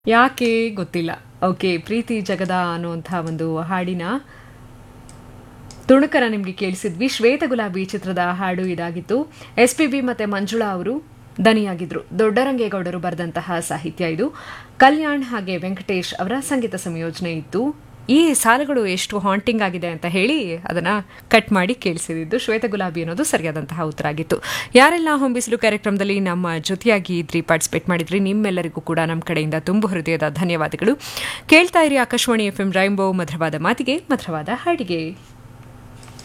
ಯಾಕೆ ಗೊತ್ತಿಲ್ಲ ಓಕೆ ಪ್ರೀತಿ ಜಗದ ಅನ್ನುವಂಥ ಒಂದು ಹಾಡಿನ ತುಣುಕರ ನಿಮಗೆ ಕೇಳಿಸಿದ್ವಿ ಶ್ವೇತ ಗುಲಾಬಿ ಚಿತ್ರದ ಹಾಡು ಇದಾಗಿತ್ತು ಎಸ್ ಪಿ ಬಿ ಮತ್ತು ಮಂಜುಳಾ ಅವರು ದನಿಯಾಗಿದ್ರು ದೊಡ್ಡರಂಗೇಗೌಡರು ಬರೆದಂತಹ ಸಾಹಿತ್ಯ ಇದು ಕಲ್ಯಾಣ್ ಹಾಗೆ ವೆಂಕಟೇಶ್ ಅವರ ಸಂಗೀತ ಸಂಯೋಜನೆ ಇತ್ತು ಈ ಸಾಲುಗಳು ಎಷ್ಟು ಹಾಂಟಿಂಗ್ ಆಗಿದೆ ಅಂತ ಹೇಳಿ ಅದನ್ನ ಕಟ್ ಮಾಡಿ ಕೇಳಿಸಿದ್ದು ಶ್ವೇತ ಗುಲಾಬಿ ಅನ್ನೋದು ಸರಿಯಾದಂತಹ ಉತ್ತರ ಆಗಿತ್ತು ಯಾರೆಲ್ಲ ಹೊಂಬಿಸಲು ಕಾರ್ಯಕ್ರಮದಲ್ಲಿ ನಮ್ಮ ಜೊತೆಯಾಗಿ ಇದ್ರಿ ಪಾರ್ಟಿಸಿಪೇಟ್ ಮಾಡಿದ್ರಿ ನಿಮ್ಮೆಲ್ಲರಿಗೂ ಕೂಡ ನಮ್ಮ ಕಡೆಯಿಂದ ತುಂಬು ಹೃದಯದ ಧನ್ಯವಾದಗಳು ಕೇಳ್ತಾ ಇರಿ ಆಕಾಶವಾಣಿ ಎಫ್ ಎಂ ರೈಂಬೋ ಮಧುರವಾದ ಮಾತಿಗೆ ಮಧುರವಾದ ಹಾಡಿಗೆ